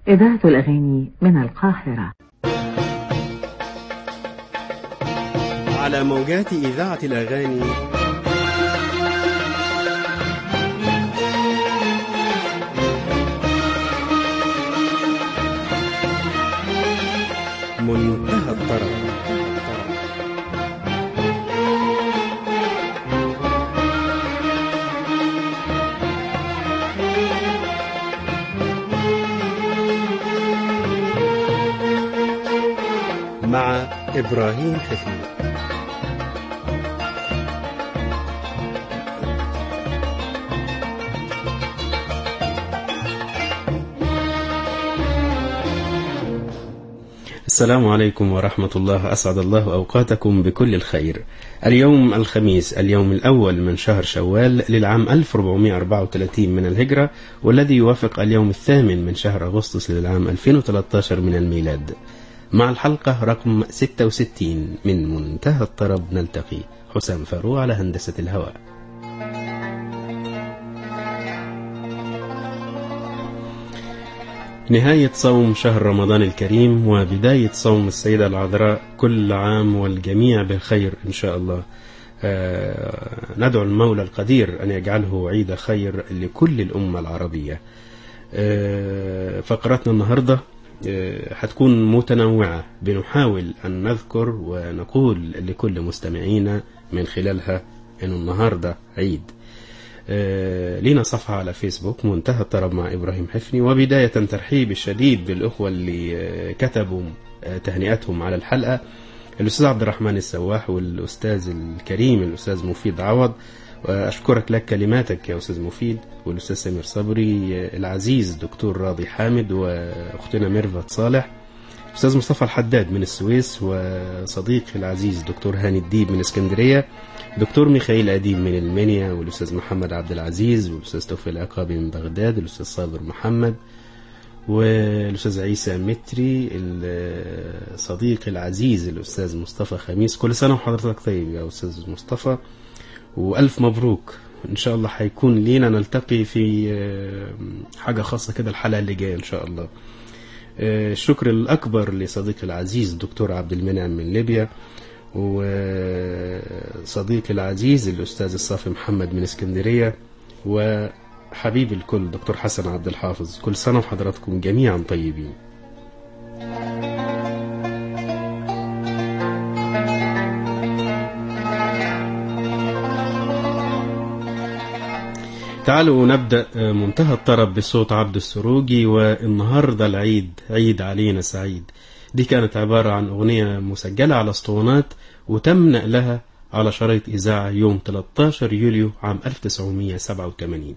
إذاعة الأغاني من القاهرة على موجات إذاعة الأغاني منتهى الطرب مع إبراهيم حفيظ السلام عليكم ورحمة الله أسعد الله أوقاتكم بكل الخير اليوم الخميس اليوم الأول من شهر شوال للعام 1434 من الهجرة والذي يوافق اليوم الثامن من شهر أغسطس للعام 2013 من الميلاد مع الحلقة رقم 66 من منتهى الطرب نلتقي حسام فاروق على هندسة الهواء نهاية صوم شهر رمضان الكريم وبداية صوم السيدة العذراء كل عام والجميع بخير إن شاء الله آه ندعو المولى القدير أن يجعله عيد خير لكل الأمة العربية آه فقرتنا النهاردة آه هتكون متنوعة بنحاول أن نذكر ونقول لكل مستمعينا من خلالها أنه النهاردة عيد آه لينا صفحة على فيسبوك منتهى الطرب مع إبراهيم حفني وبداية ترحيب الشديد بالأخوة اللي آه كتبوا آه تهنئتهم على الحلقة الأستاذ عبد الرحمن السواح والأستاذ الكريم الأستاذ مفيد عوض وأشكرك لك كلماتك يا أستاذ مفيد والأستاذ سمير صبري العزيز دكتور راضي حامد وأختنا ميرفت صالح أستاذ مصطفى الحداد من السويس وصديقي العزيز دكتور هاني الديب من اسكندرية دكتور ميخائيل أديب من المنيا والأستاذ محمد عبد العزيز والأستاذ توفيق العقابي من بغداد الأستاذ صابر محمد والأستاذ عيسى متري الصديق العزيز الأستاذ مصطفى خميس كل سنة وحضرتك طيب يا أستاذ مصطفى وألف مبروك إن شاء الله هيكون لينا نلتقي في حاجة خاصة كده الحلقة اللي جاية إن شاء الله الشكر الأكبر لصديقي العزيز الدكتور عبد المنعم من ليبيا وصديقي العزيز الأستاذ الصافي محمد من اسكندرية وحبيب الكل دكتور حسن عبد الحافظ كل سنة وحضراتكم جميعا طيبين تعالوا نبدأ منتهى الطرب بصوت عبد السروجي والنهاردة العيد عيد علينا سعيد دي كانت عبارة عن أغنية مسجلة على اسطوانات وتم نقلها على شريط إذاعة يوم 13 يوليو عام 1987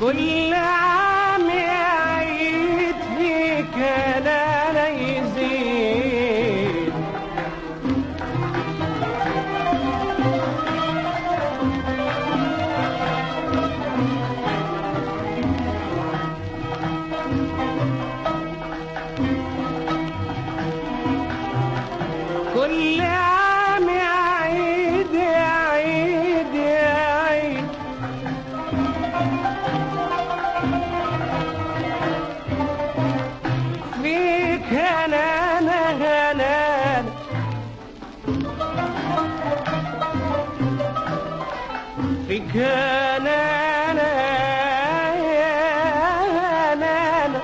كل عام يعيد فيك لا يزيد كل عام يعيد يعيد يعيد فيك هنانا هنانا فيك هنانا هنانا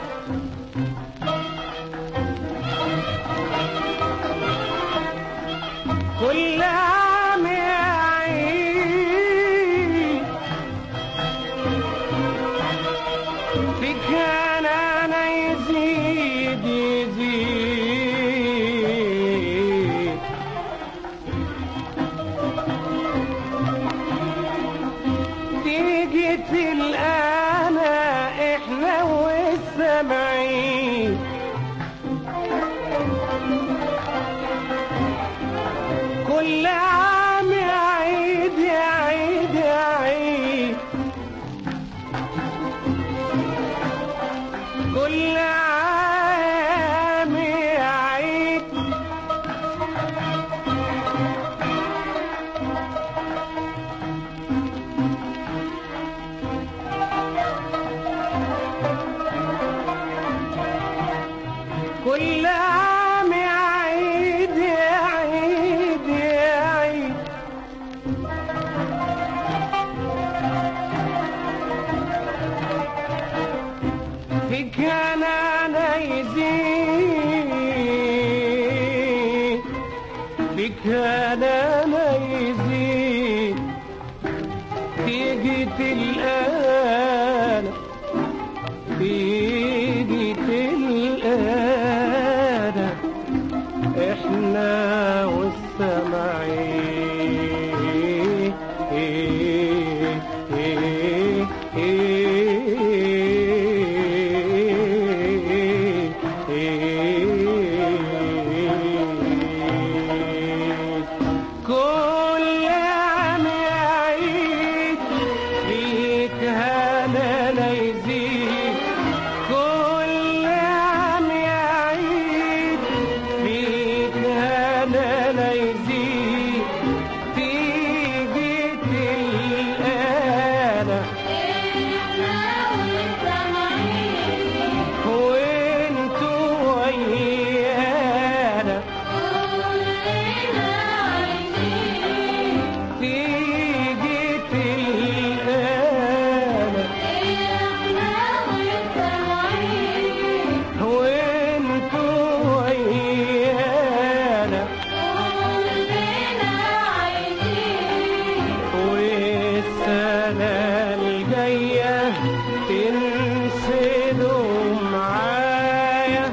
كل عام يعيد فيك انا يزيد يزيد تيجي تلقانا احنا والسامعين كل عام يعيد يعيد يعيد كل عام يعيد كل عام يعيد يعيد يعيد فيك انا أنا يزيد فيك انا أنا يزيد تيجي تلقانا تيجي تلقانا احنا والسماعين كل عام يعيد فيك هنا لا يزيد كل عام يعيد فيك هنا لا يزيد تيجي تلقانا وانتوا ويانا تيجي تلقانا وانتوا ويانا والسنة الجاية تنسلوا معايا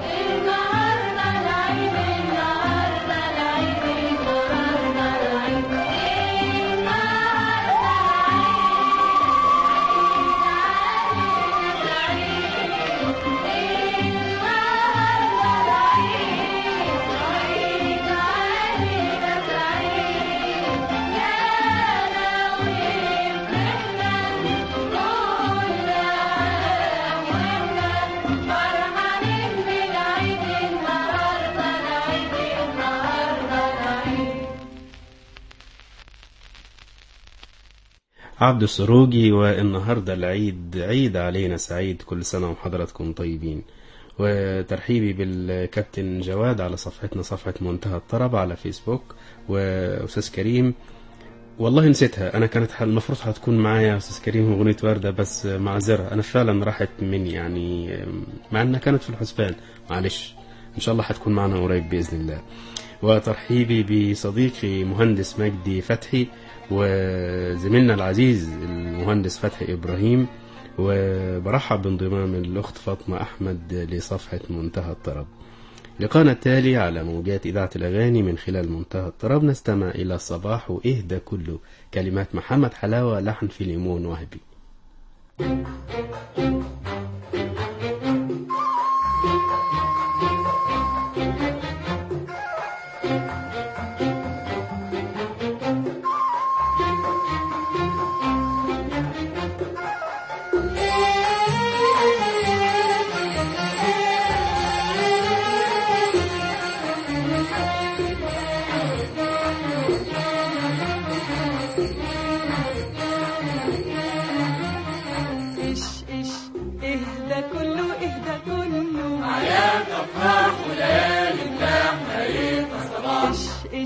عبد السروجي والنهاردة العيد عيد علينا سعيد كل سنة وحضراتكم طيبين وترحيبي بالكابتن جواد على صفحتنا صفحة منتهى الطرب على فيسبوك وأستاذ كريم والله نسيتها أنا كانت ح- المفروض هتكون معايا أستاذ كريم أغنية وردة بس معذرة أنا فعلا راحت مني يعني مع أنها كانت في الحسبان معلش إن شاء الله هتكون معنا قريب بإذن الله وترحيبي بصديقي مهندس مجدي فتحي وزميلنا العزيز المهندس فتحي إبراهيم وبرحب بانضمام الأخت فاطمة أحمد لصفحة منتهى الطرب لقانا التالي على موجات إذاعة الأغاني من خلال منتهى الطرب نستمع إلى الصباح وإهدى كله كلمات محمد حلاوة لحن فيليمون وهبي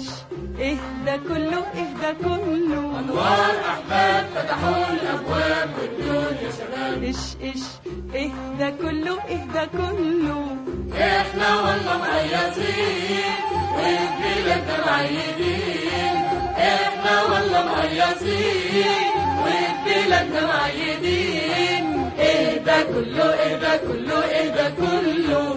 ايش ايه ده كله ايه ده كله أنوار أحباب فتحوا الأبواب والدنيا شباب ايش ايش ايه ده كله ايه ده كله إحنا والله مهيصين وبلادنا معيدين إحنا والله مهيصين وبلادنا معيدين إيه ده كله إيه ده كله إيه ده كله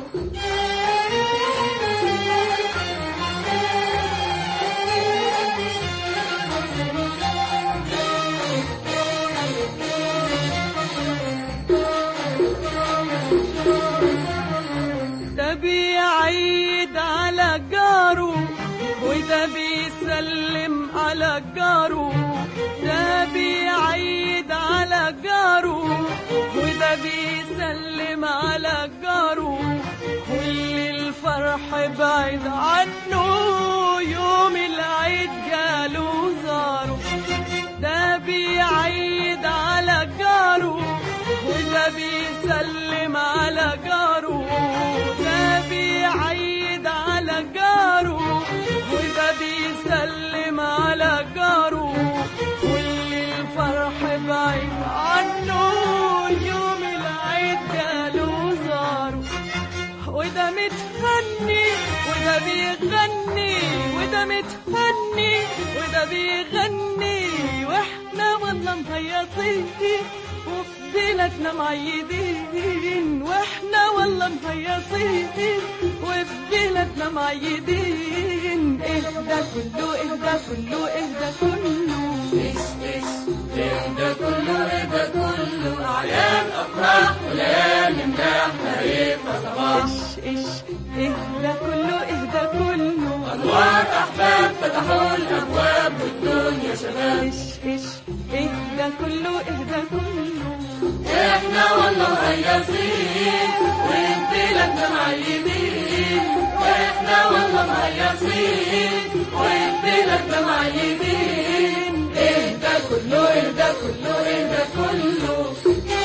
ده بيعيد على جاره وده بيسلم على جاره ده بيعيد على جاره وده بيسلم على جاره كل الفرح بعيد عنه يوم العيد جاله زاره ده بيعيد على جاره وده بيسلم على جاره ده بيعيد على جاره وده بيسلم على جاره كل الفرح بعيد عنه يوم العيد جاله زاره وده متهني وده بيغني وده متهني وده بيغني واحنا والله مهيصين وفي بلادنا معيدين واحنا والله مهيصين وفي بلادنا معيدين ايه ده كله ايه ده كله ايه ده كله إيش إيش إيه ده كله إيه ده كله أعياد أفراح وليالي ملاح هيبقى صباح ايش ايش ايه ده كله ايه ده كله أنوار أحباب فتحوا الأبواب والدنيا شباب ايش ايش ايه ده كله ايه ده كله احنا والله مهيصين وبلادنا معيدين احنا والله مهيصين وبلادنا معيدين ايه ده كله ايه ده كله ايه ده كله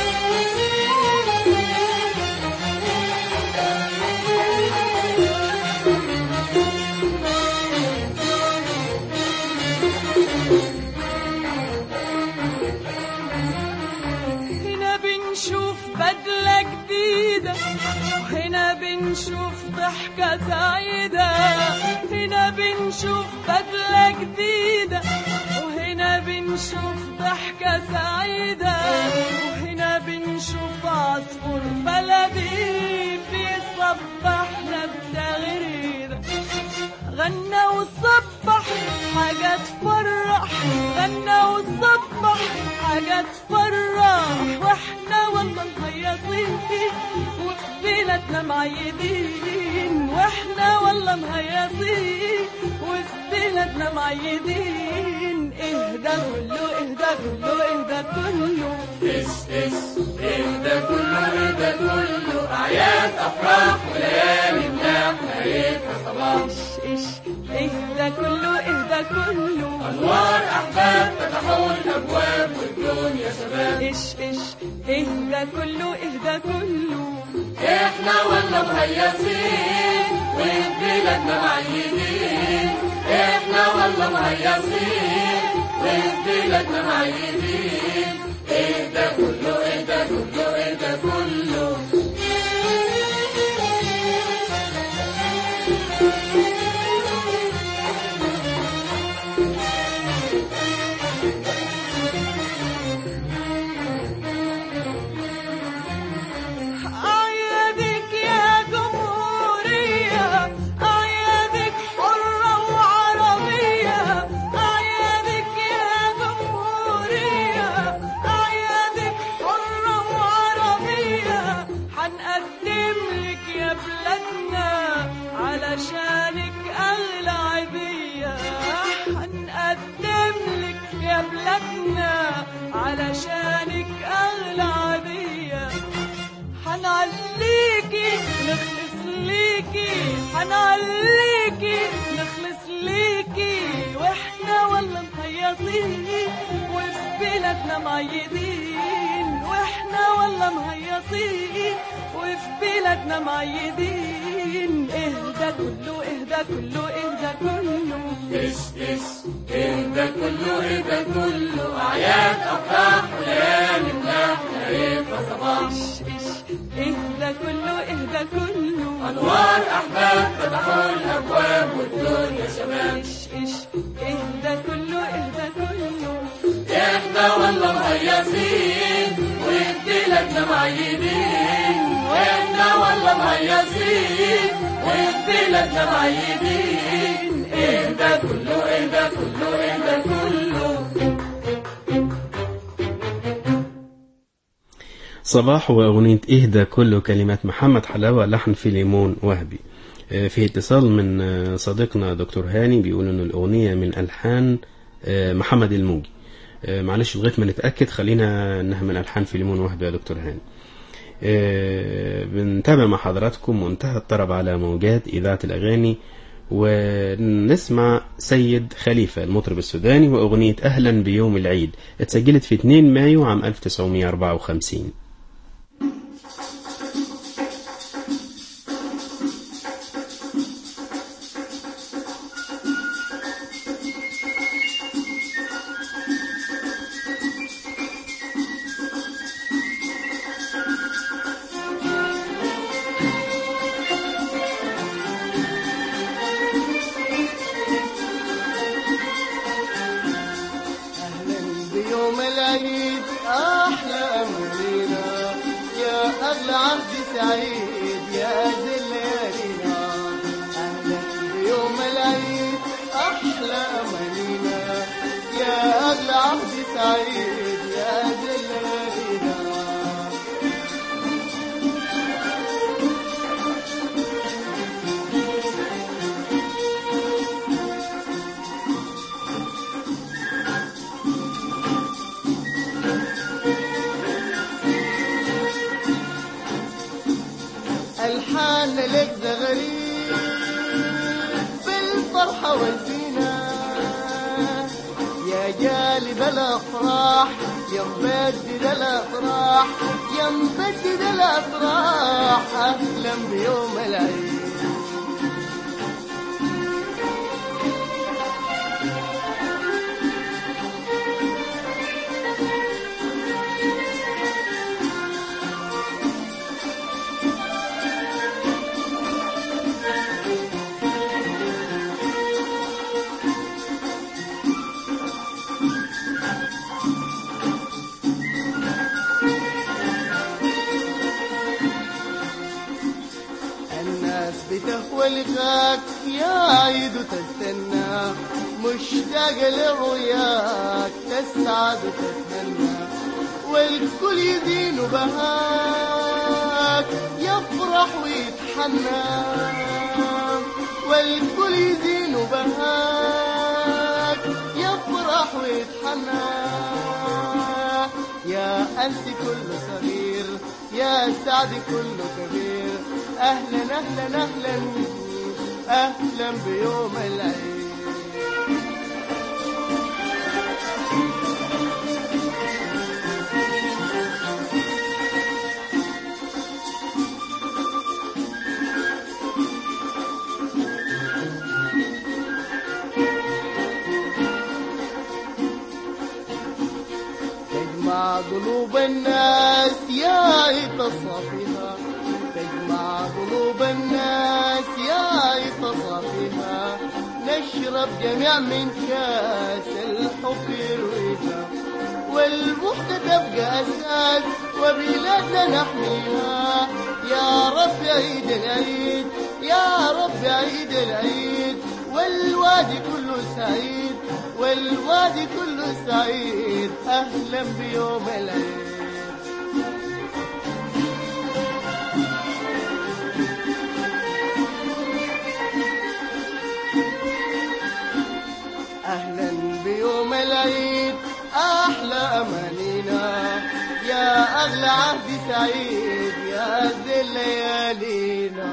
هنا بنشوف بدلة جديدة وهنا بنشوف ضحكة سعيدة هنا بنشوف بدلة جديدة وهنا بنشوف ضحكة سعيدة وهنا بنشوف عصفور بلدي بيصبحنا بتغريدة غنى وصبح حاجة تفرح غنى وصبح حاجة تفرح واحنا والله مهيصين وفي بلادنا معيدين واحنا والله مهيصين وفي بلادنا معيدين ايه ده كله ايه ده كله ايه ده كله ايش ايش ايه ده كله ايه ده كله اعياد افراح وليالي ملاح هيبقى صباح ايش ايش ايه ده كله ايه ده كله انوار احباب فتحوا الابواب والدنيا شباب ايش ايش ايه ده كله ايه ده كله احنا والله مهيصين وبلادنا معيدين احنا والله مهيصين وبلادنا معيدين ايه ده كله ايه ده كله ايه ده كله أعيادك يا جمهورية أعيادك حرة وعربية أعيادك يا جمهورية أعيادك حرة وعربية حنقدم لك يا بلادنا علشانك أغلى عيدية حنقدم لك يا بلادنا علشانك أغلى عيدية حنعليكي نخلص ليكي حنعليكي نخلص ليكي واحنا والله مهيصين وفي بلادنا معيدين واحنا والله مهيصين وفي وفي بلادنا معيدين اهدى كله اهدى كله اهدى كله إيش إيش إهدى كله إهدى كله أعياد أفراح وليالي ملاح يا ريت صباح ايش ايش اهدى كله اهدى كله أنوار أحباب فتحوا الأبواب والدنيا شباب ايش ايش اهدى كله اهدى كله إحنا والله مهيصين وفي بلادنا معيدين وإحنا والله مهيصين وفي بلادنا معيدين إهدى كله إهدى كله إهدى كله صباح وأغنية إهدى كله كلمات محمد حلاوة لحن فيليمون وهبي آه، في اتصال من آه، صديقنا دكتور هاني بيقول إن الأغنية من ألحان آه، محمد الموجي آه، معلش لغاية ما نتأكد خلينا إنها من ألحان فيليمون وهبي يا دكتور هاني آه، بنتابع مع حضراتكم منتهى الطرب على موجات إذاعة الأغاني ونسمع سيد خليفة المطرب السوداني وأغنية أهلا بيوم العيد اتسجلت في 2 مايو عام 1954 أهلا بيوم العيد أحلى أمرنا يا أغلى عهد سعيد يا ذي الليالينا أهلا بيوم العيد أحلى أمرنا يا أغلى عهد سعيد يا ذي الليالينا الحان لك زغريب بالفرحة والزينة يا جالب الأفراح يا مبدد الأفراح يا مبدد الأفراح أهلا بيوم العيد الناس بتهوى لقاك يا عيد تستنى مشتاق لرؤياك تسعد وتتهنى والكل يزين بهاك يفرح ويتحنى والكل يزين بهاك يفرح ويتحنى يا أنس كل صغير يا سعد كل كبير أهلا أهلا أهلا أهلا بيوم العيد تجمع قلوب الناس يا تصافيها تجمع قلوب الناس يا تصافيها نشرب جميع من كاس الحب يرويها والبحث تبقى أساس وبلادنا نحميها يا رب عيد العيد يا رب عيد العيد والوادي كله سعيد والوادي كله سعيد أهلا بيوم العيد أهلا بيوم العيد أحلى أمانينا يا أغلى عهد سعيد يا ذي الليالينا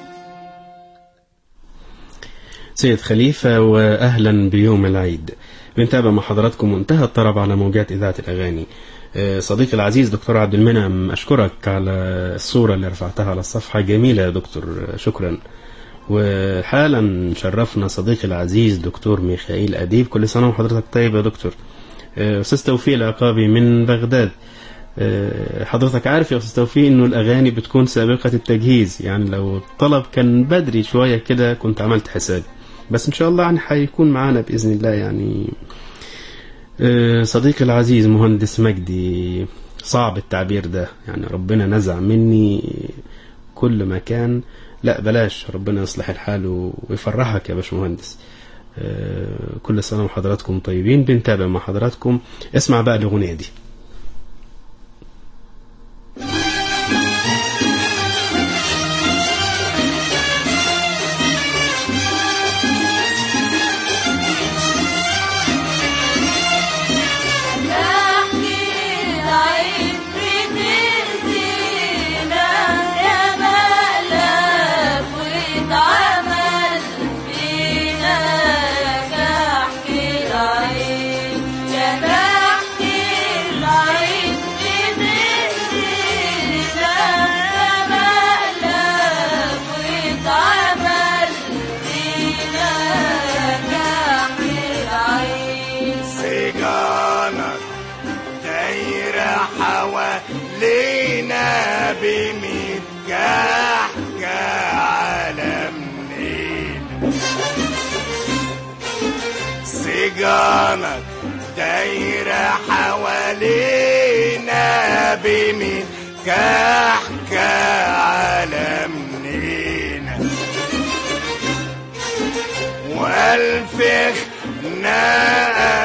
سيد خليفة وأهلا بيوم العيد بنتابع مع حضراتكم منتهى الطرب على موجات إذاعة الأغاني آه، صديقي العزيز دكتور عبد المنعم أشكرك على الصورة اللي رفعتها على الصفحة جميلة يا دكتور آه، شكرا وحالا شرفنا صديقي العزيز دكتور ميخائيل أديب كل سنة وحضرتك طيب يا دكتور آه، أستاذ توفيق العقابي من بغداد آه، حضرتك عارف يا أستاذ توفيق إنه الأغاني بتكون سابقة التجهيز يعني لو الطلب كان بدري شوية كده كنت عملت حسابي بس إن شاء الله يعني هيكون معانا بإذن الله يعني آه، صديقي العزيز مهندس مجدي صعب التعبير ده يعني ربنا نزع مني كل مكان لا بلاش ربنا يصلح الحال و- ويفرحك يا باشمهندس آه، كل سنة وحضراتكم طيبين بنتابع مع حضراتكم اسمع بقى الأغنية دي سجانك دايرة حوالينا بميت كحكة على منين سجانك دايرة حوالينا بميت كحكة على منين والفخنا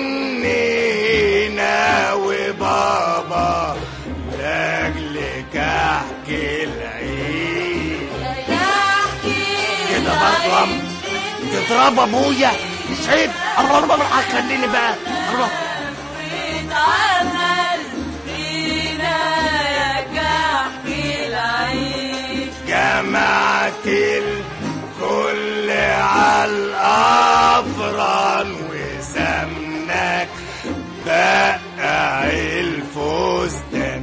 بنينا وبابا لاجلك احكي العيد كده برضه عم تضرب ابويا مش عيب الله الله الله هتخليني بقى الله جمعت الكل على الافران وسمنك بقع الفستان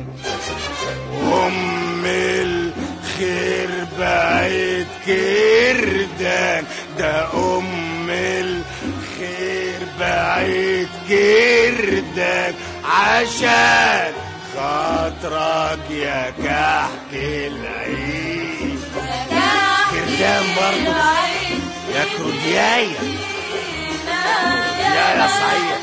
ام الخير بعيد كردان ده ام الخير بعيد كردان عشان خاطرك يا كحك العيد كردان برضه يا كردياية يا يا صحيح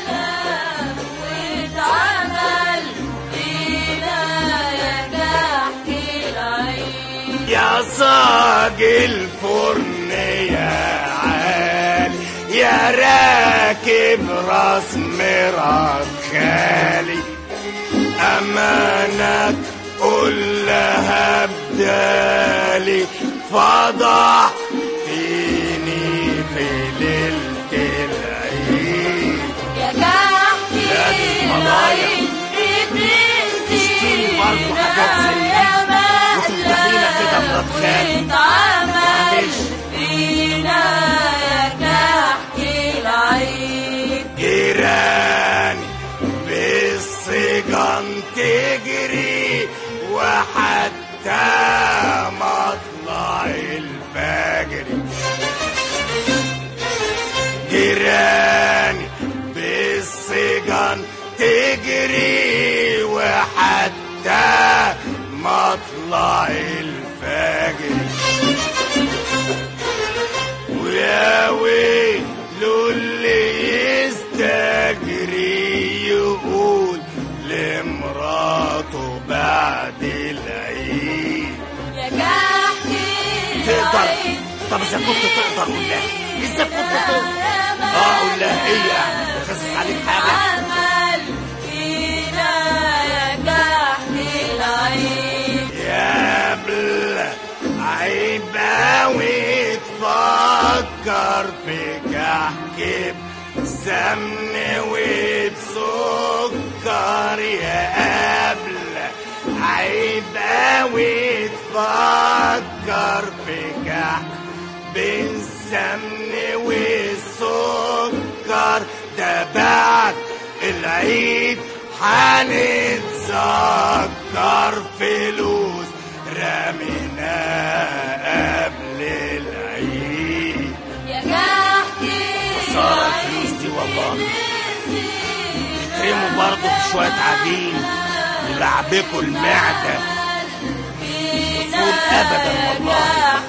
يا صاج الفرن يا عالي يا راكب راس مراد خالي امانك قول لها بدالي فضحتني في ليلة العيد يا دي المضايع تشتري برضه حاجات زي دي وتفتحينا كده مرات خالي معلش جيراني بالسجن تجري وحتى مطلع الفجر جيراني بالسجن تجري وحتى مطلع الفجر ويا ويلو اللي يستجري يقول لمراته بعد العيد تقدر طب اذا كنت تقدر قول لها اذا كنت تقدر اه قول لها ايه يعني خسس عليك حاجه يا بلا عيب اوي تفكر في كحك بسمن وبسكر يا قبل عيب اوي تفكر في كحك بالسمن والسكر ده بعد العيد حنتذكر فلوس رميناها قبل العيد يا كحكي خسارة الفلوس دي والله يترموا برضه في شوية عجين يلعبكوا المعدة يفوت أبدا والله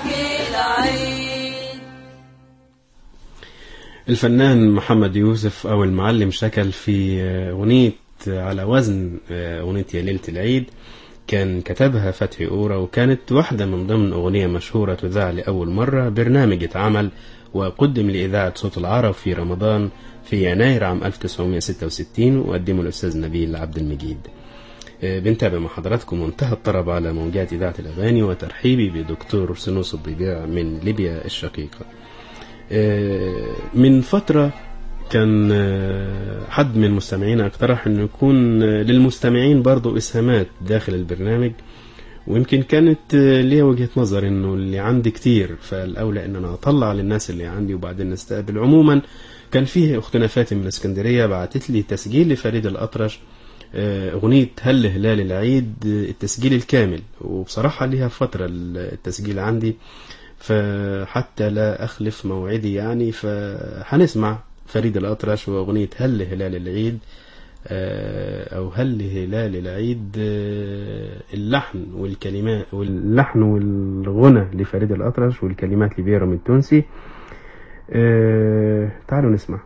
الفنان محمد يوسف أو المعلم شكل في أغنية على وزن أغنية يا ليلة العيد كان كتبها فتحي أورا وكانت واحدة من ضمن أغنية مشهورة تذاع لأول مرة برنامج اتعمل وقدم لإذاعة صوت العرب في رمضان في يناير عام 1966 وقدمه الأستاذ نبيل عبد المجيد بنتابع مع حضراتكم منتهى الطرب على موجات إذاعة الأغاني وترحيبي بدكتور سنوس الضبيع من ليبيا الشقيقة من فترة كان حد من مستمعينا اقترح انه يكون للمستمعين برضو اسهامات داخل البرنامج ويمكن كانت ليها وجهة نظر انه اللي عندي كتير فالاولى ان انا اطلع للناس اللي عندي وبعدين نستقبل عموما كان فيه اختنا فاتن من اسكندرية بعتت لي تسجيل لفريد الاطرش اغنية هل هلال العيد التسجيل الكامل وبصراحة ليها فترة التسجيل عندي فحتى لا أخلف موعدي يعني فهنسمع فريد الأطرش وأغنية هل هلال العيد أو هل هلال العيد اللحن والكلمات واللحن والغنى لفريد الأطرش والكلمات لبيرم التونسي تعالوا نسمع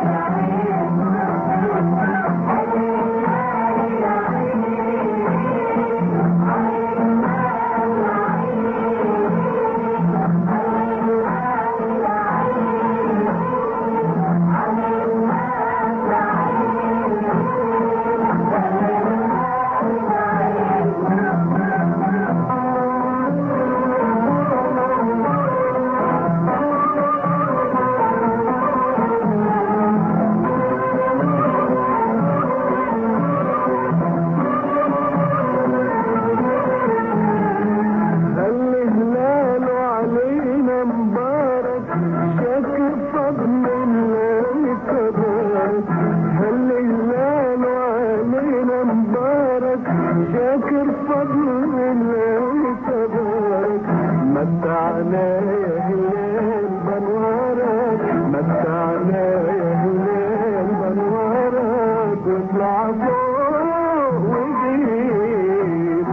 Thank you. واطلع فوق وزيد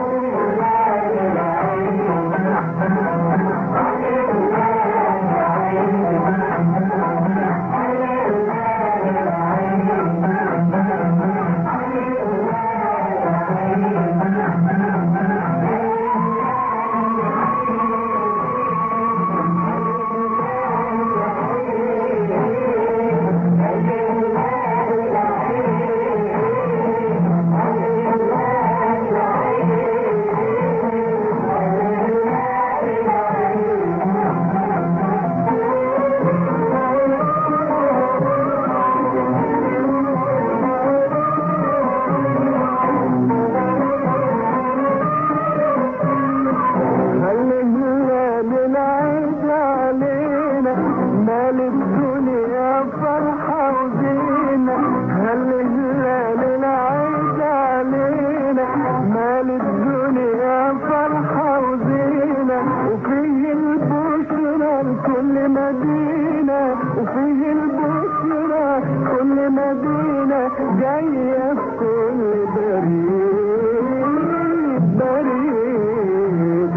خلي الهلال العيد علينا مال الدنيا فرحة وزينة خلي الهلال العيد علينا مال الدنيا فرحة وزينة وفيه البشرى لكل مدينة وفيه البشرى كل مدينة جاية في كل بريد بريد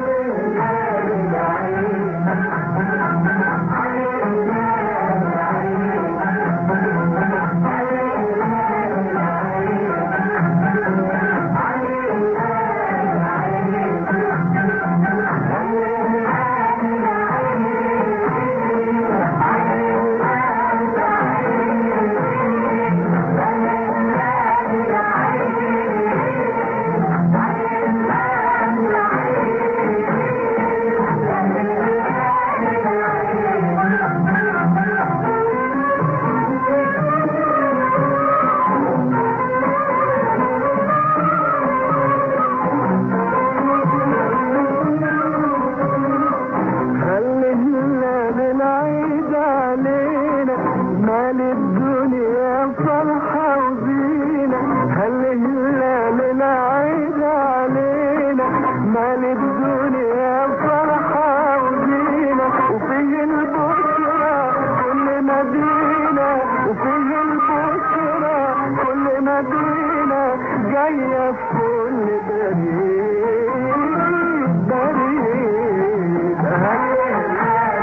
خلي الهلال العيد علينا مال الدنيا فرحة وزينة خلي الهلال العيد علينا مال الدنيا فرحة وزينة وفيه البشرى كل مدينة وفيه البشرى كل مدينة جاية في كل بريد بريد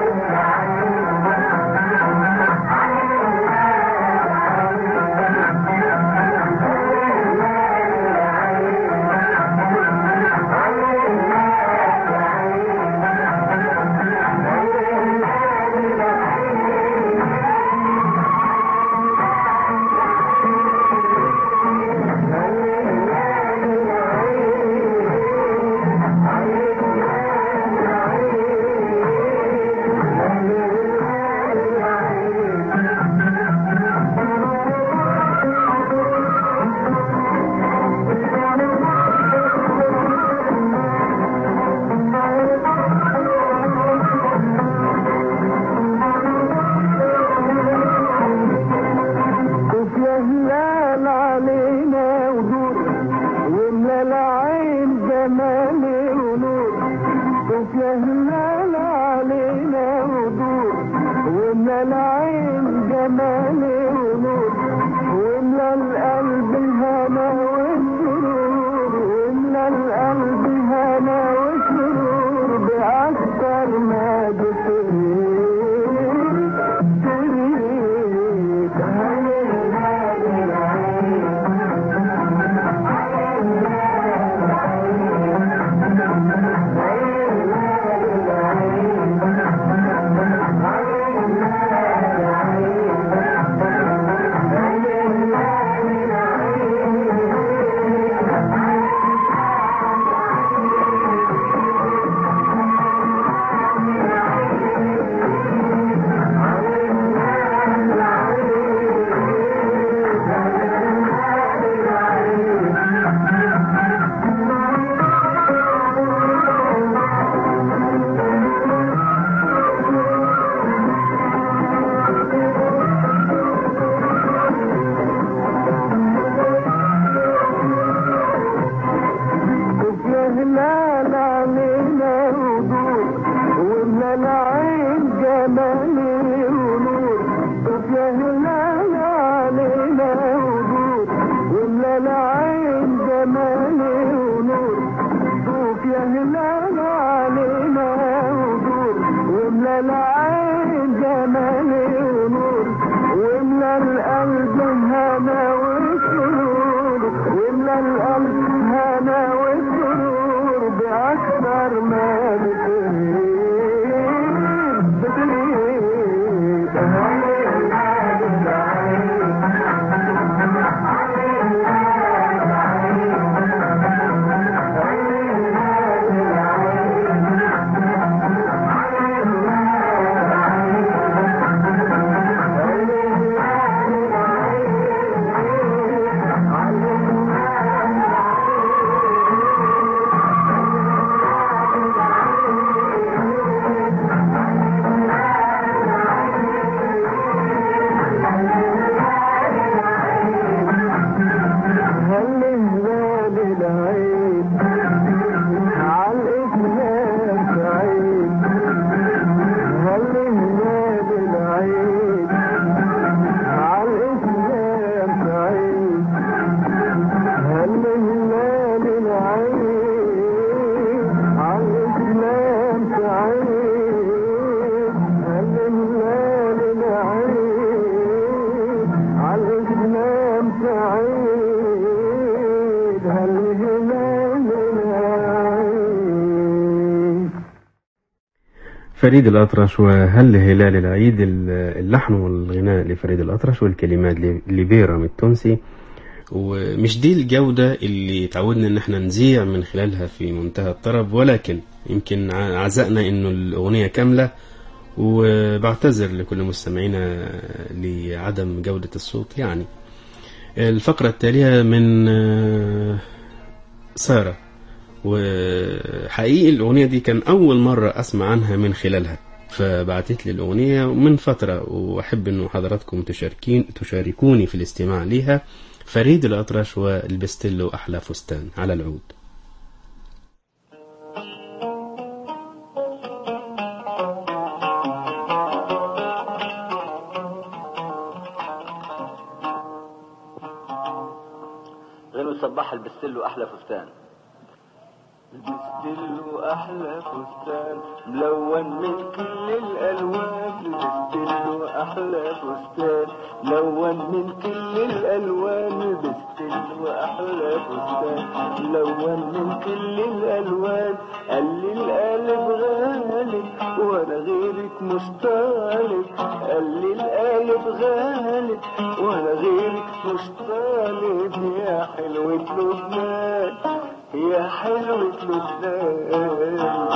شوف يا هلال علينا ونور واملا العين جمال ونور شوف يا هلال علينا ونور واملا العين جمال ونور واملا القلب هنا وسرور واملا القلب هنا وسرور بأكتر ما بتريد تريد هلال هلال علينا ودور واملا العين جمال ونور واملا القلب هنا وسرور واملا القلب هنا وسرور بأكثر ما بتريد بتريد هل هلال العيد عالإسلام سعيد هل هلال العيد عالإسلام سعيد هل هلال العيد عالإسلام سعيد هل هلال العيد عالإسلام سعيد هل هلال العيد فريد الأطرش وهل هلال العيد اللحن والغناء لفريد الأطرش والكلمات لبيرم التونسي ومش دي الجودة اللي تعودنا ان احنا نذيع من خلالها في منتهى الطرب ولكن يمكن ع- عزقنا انه الأغنية كاملة وبعتذر لكل مستمعينا لعدم جودة الصوت يعني الفقرة التالية من آه، سارة وحقيقي الأغنية دي كان أول مرة أسمع عنها من خلالها فبعتت لي الأغنية من فترة وأحب أنه حضراتكم تشاركين تشاركوني في الاستماع ليها فريد الأطرش والبستلو أحلى فستان على العود غنوا صباح البستلو احلى فستان لبستله احلى فستان ملون من كل الالوان لبستله احلى فستان ملون من كل الالوان لبستله احلى فستان ملون من كل الالوان قال لي القالب غالب وانا غيرك مش طالب قال لي القالب غالب وانا غيرك مش طالب يا حلوة لبنان يا حلوة لبنان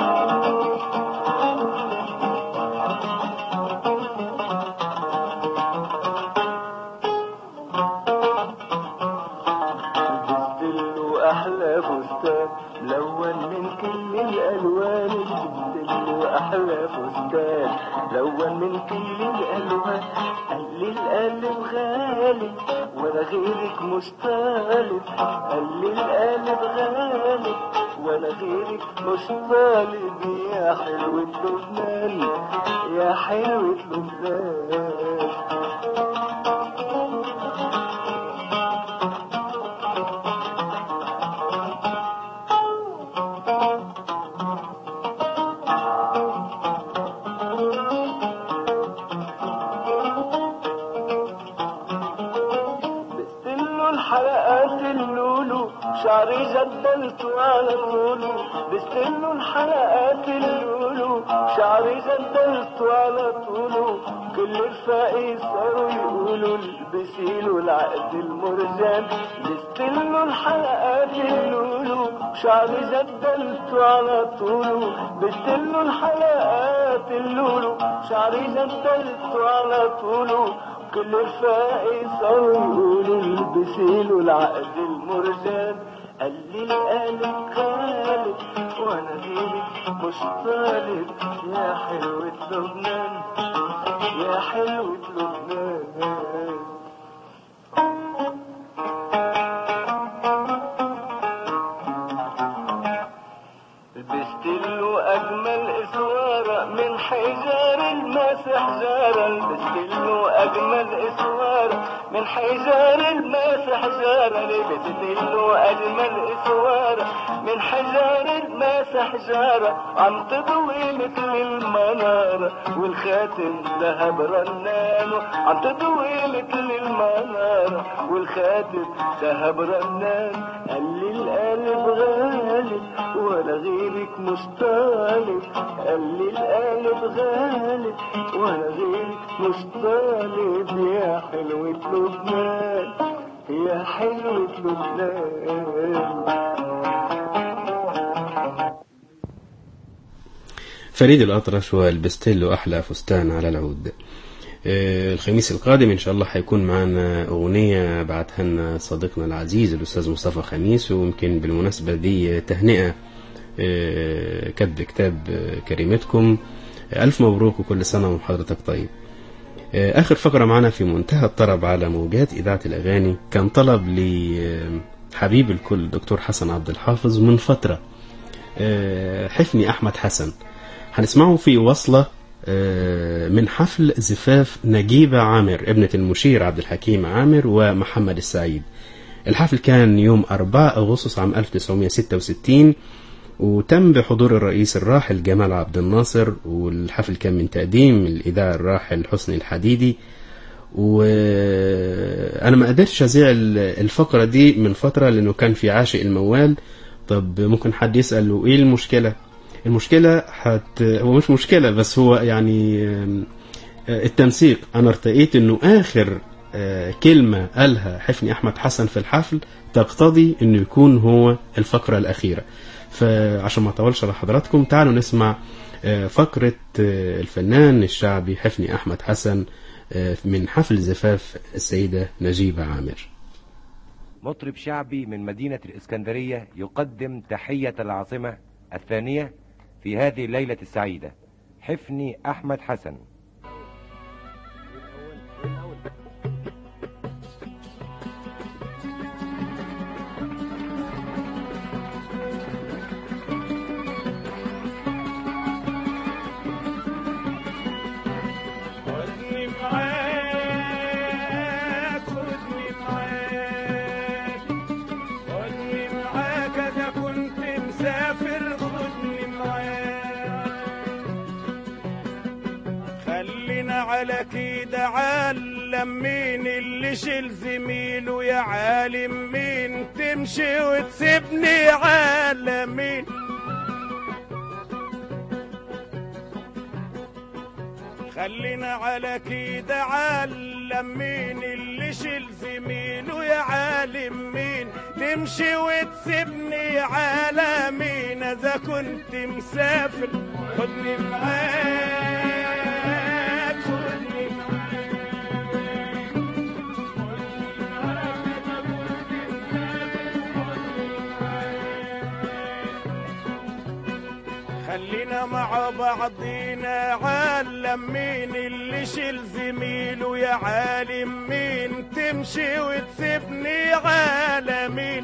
لبستله أحلى فستان ملون من كل الألوان لبستله أحلى فستان ملون من كل الألوان قال لي القلب غالي وأنا غيرك مش طالب قال لي القلب غالي وأنا غيرك مش طالب يا حلوة لبنان يا حلوة لبنان بستله الحلقات اللولو شعري جدلته على طوله بستله الحلقات اللولو شعري جدلته على طوله كل رفاقي صاروا يقولوا البسيله العقد المرجان بستله الحلقات اللولو شعري جدلته على طوله بستله الحلقات اللولو شعري جدلته على طوله كل رفاقي صاروا يقولوا البسيله العقد المرجان قال لي القالب خالد وانا غيرك مش طالب يا حلوة لبنان يا حلوة لبنان لبست له اجمل اسواره من حجار الماسح جاره لبست له اجمل اسواره من حجار الماسح جاره حجارة لبست له أجمل إسوارة من حجار الماس حجارة عم تضوي مثل المنارة والخاتم ذهب رنانه عم تضوي مثل المنارة والخاتم ذهب رنان قال لي القلب غالي ولا غيرك مش طالب قال لي القلب غالي ولا غيرك مش طالب يا حلوة لبنان يا حلوة لبنان فريد الأطرش والبستيلو أحلى فستان على العود آه، الخميس القادم إن شاء الله هيكون معنا أغنية بعتها لنا صديقنا العزيز الأستاذ مصطفى خميس ويمكن بالمناسبة دي تهنئة آه، كتب كتاب آه، كريمتكم ألف مبروك وكل سنة وحضرتك طيب آه، آخر فقرة معنا في منتهى الطرب على موجات إذاعة الأغاني كان طلب لحبيب الكل دكتور حسن عبد الحافظ من فترة آه، حفني أحمد حسن هنسمعه في وصلة آه، من حفل زفاف نجيبة عامر ابنة المشير عبد الحكيم عامر ومحمد السعيد الحفل كان يوم 4 أغسطس عام 1966 وتم بحضور الرئيس الراحل جمال عبد الناصر والحفل كان من تقديم الإذاعة الراحل حسني الحديدي وأنا ما قدرتش أذيع الفقرة دي من فترة لأنه كان في عاشق الموال طب ممكن حد يسأل له إيه المشكلة المشكلة حت... هو مش مشكلة بس هو يعني آم، آه، التنسيق أنا ارتقيت إنه آخر آه، كلمة قالها حفني أحمد حسن في الحفل تقتضي إنه يكون هو الفقرة الأخيرة فعشان ما أطولش على حضراتكم تعالوا نسمع آه، فقرة آه، الفنان الشعبي حفني أحمد حسن آه، من حفل زفاف السيدة نجيبة عامر مطرب شعبي من مدينة الإسكندرية يقدم تحية العاصمة الثانية في هذه الليلة السعيدة حفني أحمد حسن خدني معاك خدني معاك خدني معاك اذا كنت مسافر خدني معاك خلينا على كده علم مين اللي شيل زميله يا عالم مين تمشي وتسيبني عالم مين خلينا على كده علم مين اللي شيل زميله يا عالم مين تمشي وتسيبني على مين اذا كنت مسافر خدني معاك خدني خلينا مع بعضينا علم مين اللي شيل زميله يا عالم مين تمشي وتسيبني عالمين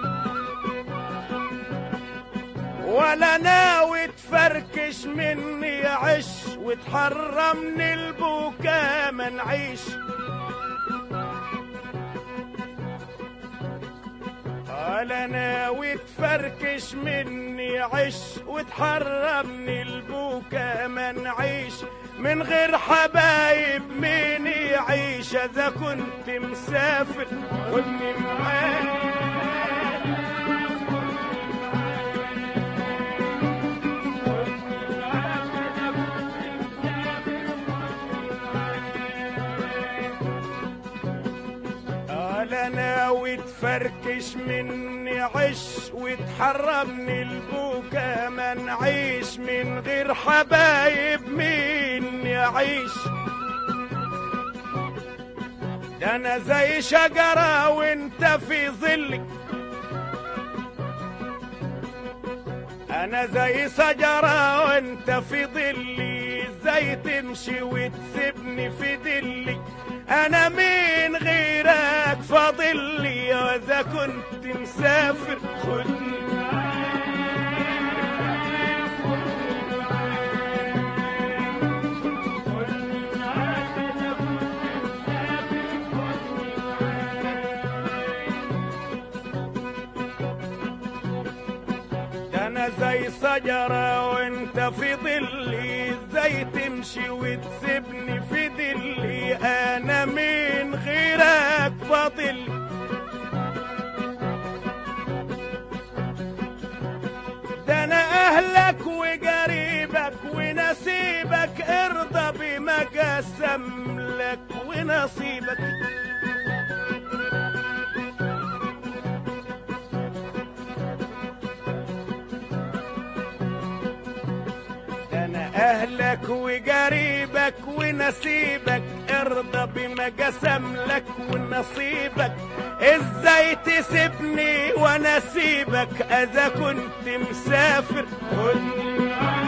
ولا ناوي تفركش مني عش وتحرمني البكا ما نعيش ولا ناوي تفركش مني عش وتحرمني البكا ما نعيش من غير حبايب مين يعيش اذا كنت مسافر خدني معاك ولا ناوي تفركش مني عش وتحرمني البكا ما نعيش من غير حبايب مين يعيش ده انا زي شجرة وانت في ظلي انا زي شجرة وانت في ظلي ازاي تمشي وتسيبني في ظلي انا مين غيرك فاضل لي واذا كنت مسافر خدني انا زي شجرة وانت في ظلي ازاي تمشي وتسيبني في ظلي انا من غيرك فاضل ده انا اهلك وقريبك ونسيبك ارضى بما قسم لك ونصيبك ده انا اهلك وقريبك ونسيبك ارضى بما قسم لك ونصيبك ازاي تسيبني وانا اسيبك اذا كنت مسافر خدني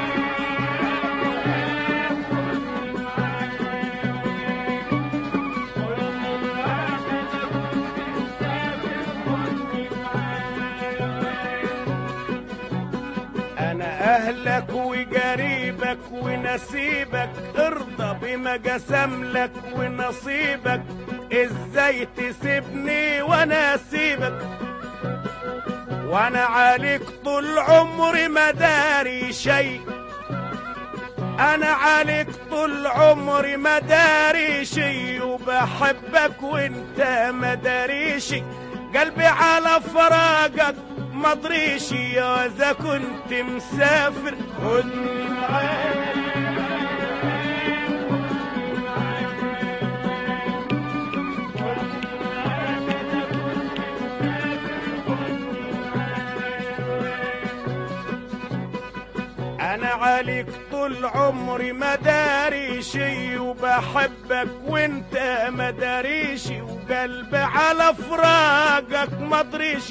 انا اهلك وقريبك ونسيبك ارضى بما قسم لك ونصيبك ازاي تسيبني وانا اسيبك وانا عليك طول عمري ما داري شيء انا عليك طول عمري ما داري شي وبحبك وانت ما داري شي قلبي على فراقك ما ادريش يا اذا كنت مسافر خدني معاك انا عليك طول عمري ما داري شي وبحبك وانت ما داريش وقلبي على فراقك ما ادريش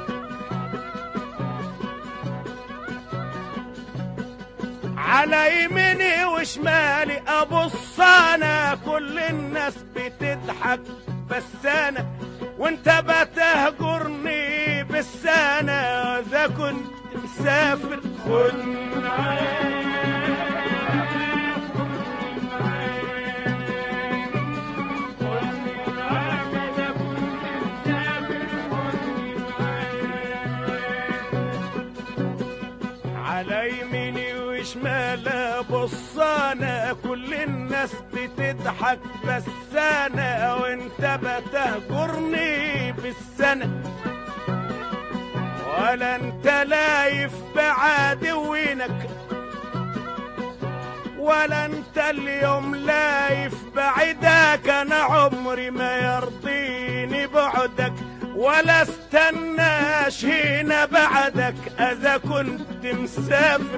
على يميني وشمالي ابص انا كل الناس بتضحك بس انا وانت بتهجرني بالسنة اذا كنت مسافر خدني على يميني وشمال ابص انا كل الناس بتضحك بس انا وانت بتهجرني بالسنه ولا انت لايف بعدوينك ولا انت اليوم لايف بعدك انا عمري ما يرضيني بعدك ولا استناش هنا بعدك اذا كنت مسافر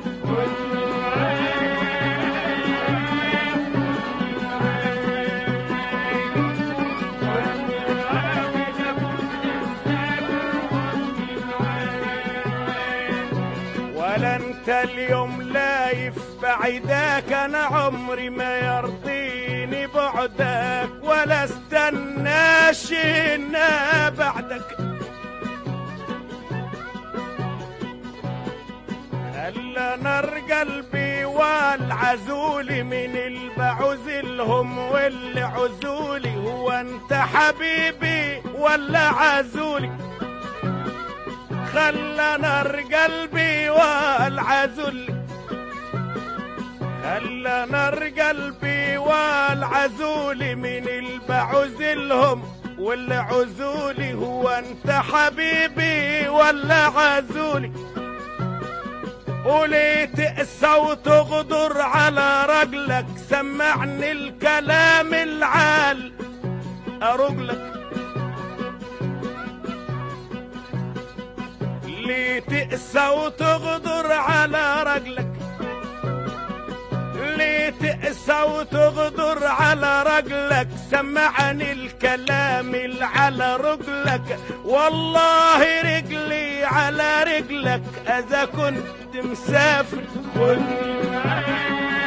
ولا انت اليوم لايف بعيداك انا عمري ما يرضيني بعدك ولا استناش هنا بعدك خلى نار قلبي والعزولي من البعوزلهم واللي عزولي هو انت حبيبي ولا عزولي خلى نار قلبي والعزولي خلى نار قلبي والعزولي من البعوزلهم واللي عزولي هو انت حبيبي ولا عزولي قولي تقسى وتغدر على رجلك سمعني الكلام العال أرجلك ليه تقسى وتغدر على رجلك ليه تقسى وتغدر على رجلك سمعني الكلام اللي على رجلك والله رجلي على رجلك اذا كنت مسافر خدني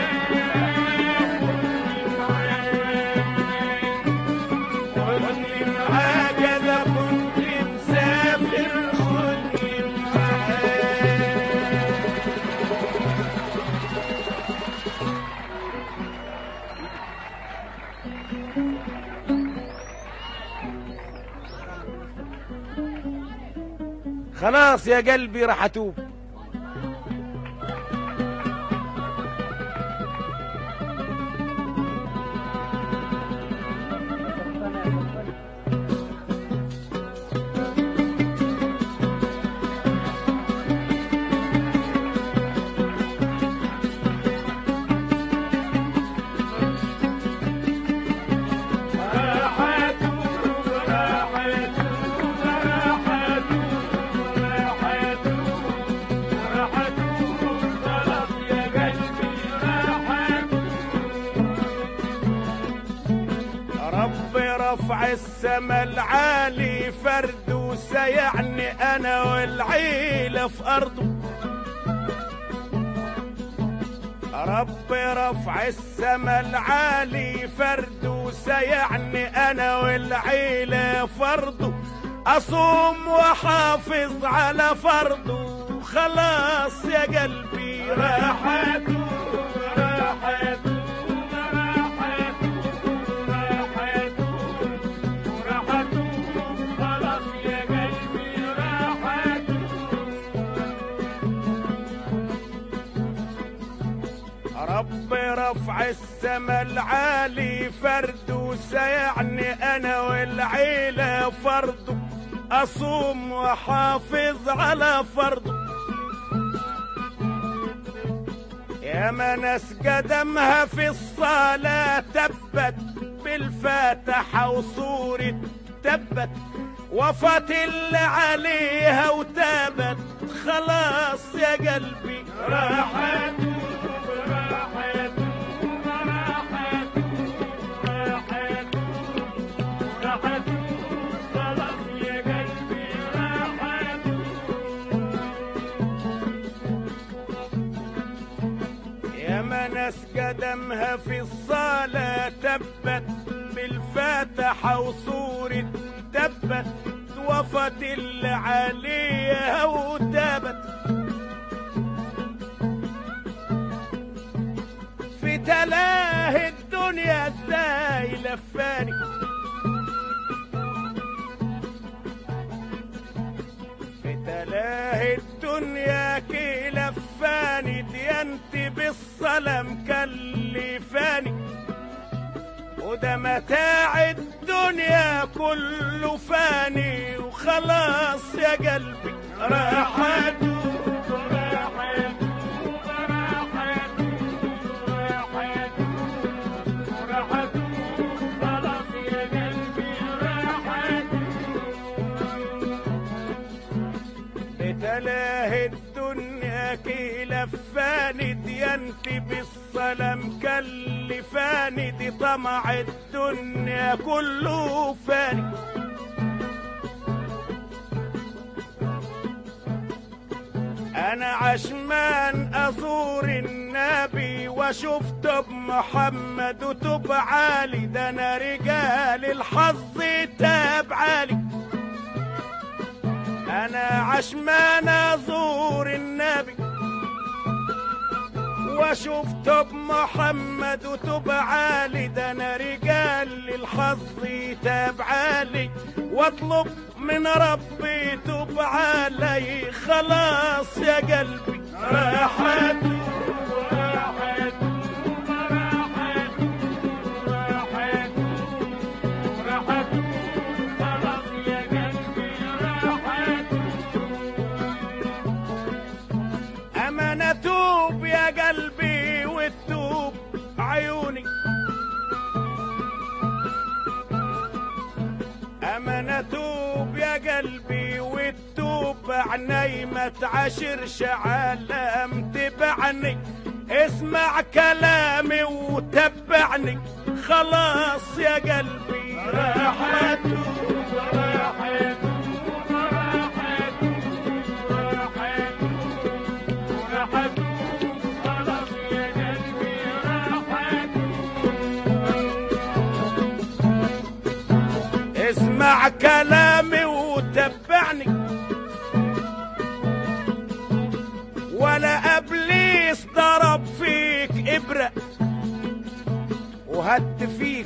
خدني معاك اذا كنت مسافر خدني معاك خلاص يا قلبي راح اتوب رفع السما العالي فردوس يعني انا والعيلة في ارضه رب رفع السما العالي فردوس يعني انا والعيلة فرضه اصوم واحافظ على فرضه خلاص يا قلبي راحته راحته راحته راحته راحته خلاص يا قلبي راحته رب رفع السما العالي فردوس يعني انا والعيلة فرضه اصوم واحافظ على فرضه يا ما ناس قدمها في الصلاة تبت بالفاتحة وصورة تبت وفات اللي عليها وتابت خلاص يا قلبي راحته راحته راحته راحته راحته خلاص يا قلبي راحته يا ما ناس قدمها في الصلاة تبت بالفاتحة وصورة تبت وفت اللي عليها وتابت في تلاه الدنيا ازاي لفاني في تلاه الدنيا كي لفاني ديانتي بالصلاة مكلفاني وده متاع الدنيا كله فاني وخلاص يا قلبي راحته راحته راحته راحته راحته خلاص يا قلبي راحته بتلاه الدنيا كي لفاني ديانتي بالصلاة مكلفاني دي طمع الدنيا كله فاني انا عشمان ازور النبي وشفت بمحمد وتب عالي ده انا رجال الحظ تاب عالي انا عشمان ازور النبي وشفت بمحمد وتب عالي ده انا رجال الحظ تاب عالي واطلب من ربي تب علي خلاص يا قلبي راحته راحته راحته راحته راحته خلاص يا قلبي راحته أما أتوب يا قلبي وتوب عيوني أما أتوب يا قلبي وتوب عيني ما تعاشرش عالم تبعني اسمع كلامي وتبعني خلاص يا قلبي راحته راحته راحته راحته راحته خلاص يا قلبي راحته اسمع كلامي وتبعني ولا ابليس ضرب فيك ابره وهد فيك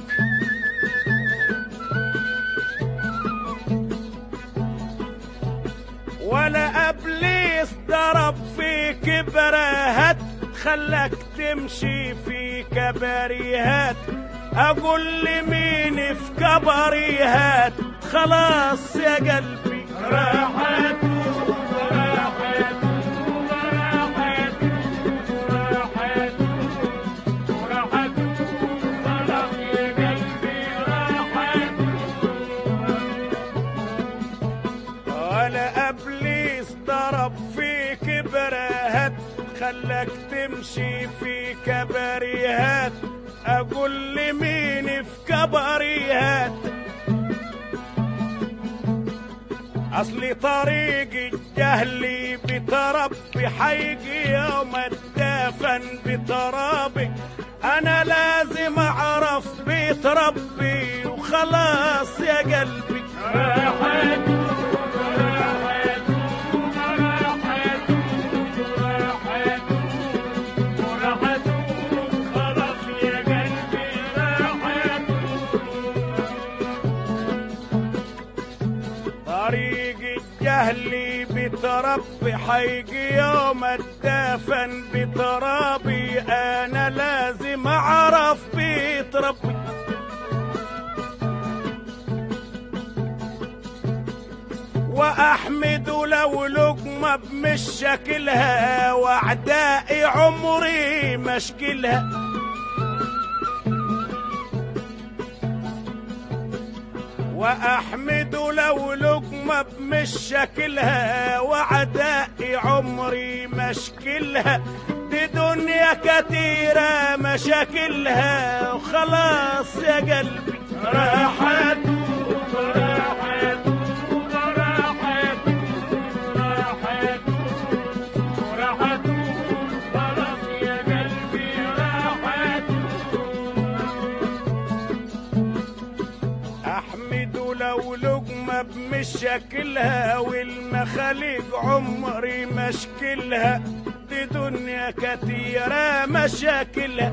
ولا ابليس ضرب فيك برهات خلاك تمشي في كباريهات اقول لمين في كباريهات خلاص يا قلبي راحته راحته راحته راحته راحته خلاص يا قلبي راحته ولا ابليس ضرب فيك برهات خلاك تمشي في كباريهات اقول لمين في كباريهات اصلي طريق الجهل بتربي حيجي يوم الدفن بترابي انا لازم اعرف بيت ربي وخلاص يا قلبي راحت طريق الجهل بتربي حيجي يوم الدفن بترابي انا لازم اعرف بيت ربي واحمد لو لقمه بمش شكلها واعدائي عمري مشكلها واحمد لو لقمه بمش شكلها وعدائي عمري مشكلها دي دنيا كتيرة مشاكلها وخلاص يا قلبي راحت راحت راحت راحت راحت خلاص يا قلبي راحت احمد لو لقمه بمش شكلها والمخاليق عمري مشكلها دي دنيا كتيرة مشاكلها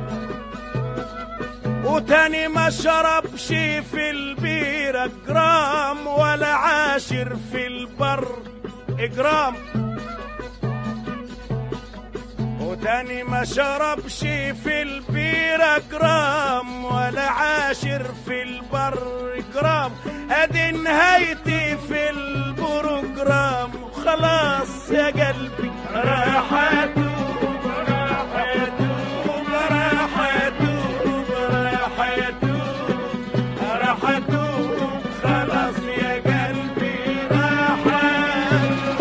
وتاني ما شربش في البيرة جرام ولا عاشر في البر جرام وتاني ما شربش في البيرة جرام ولا عاشر في البر جرام ادي نهايتي في البروجرام خلاص يا قلبي راحت راحت راحت راحت راحت خلاص يا قلبي راحت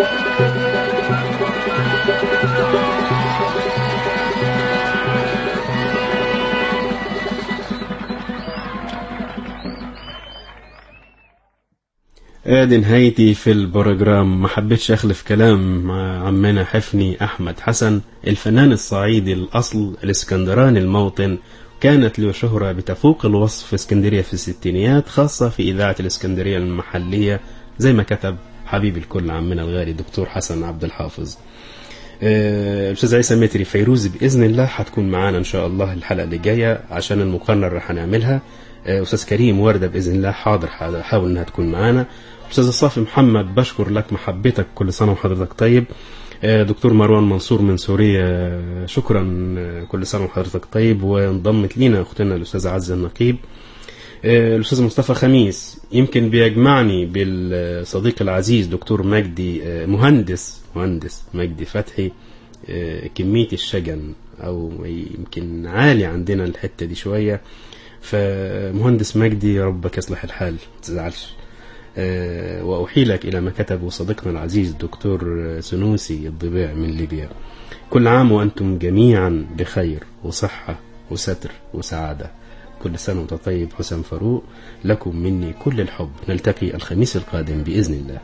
ادي نهايتي في البروجرام ما حبيتش اخلف كلام مع عمنا حفني احمد حسن الفنان الصعيدي الاصل الاسكندراني الموطن كانت له شهرة بتفوق الوصف في اسكندرية في الستينيات خاصة في إذاعة الاسكندرية المحلية زي ما كتب حبيب الكل عمنا الغالي دكتور حسن عبد الحافظ آه، الاستاذ عيسى متري فيروز باذن الله هتكون معانا ان شاء الله الحلقه اللي جايه عشان المقارنه اللي هنعملها آه، استاذ كريم ورده باذن الله حاضر هحاول انها تكون معانا استاذ صافي محمد بشكر لك محبتك كل سنه وحضرتك طيب آه، دكتور مروان منصور من سوريا آه، شكرا آه، كل سنه وحضرتك طيب وانضمت لينا اختنا الاستاذه عزه النقيب آه، الاستاذ مصطفى خميس يمكن بيجمعني بالصديق العزيز دكتور مجدي آه، مهندس مهندس مجدي فتحي آه، كمية الشجن او يمكن عالي عندنا الحتة دي شوية فمهندس مجدي ربك يصلح الحال ما تزعلش آه، وأحيلك إلى ما كتبه صديقنا العزيز الدكتور سنوسي الضبيع من ليبيا كل عام وأنتم جميعا بخير وصحة وستر وسعادة كل سنة وانت طيب حسام فاروق لكم مني كل الحب نلتقي الخميس القادم بإذن الله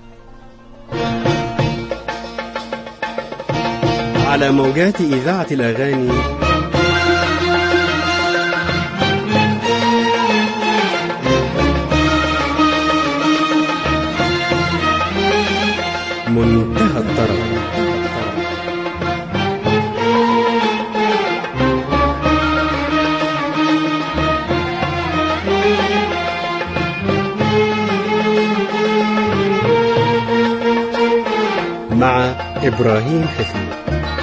على موجات إذاعة الأغاني منتهى الطرب مع إبراهيم حفيظ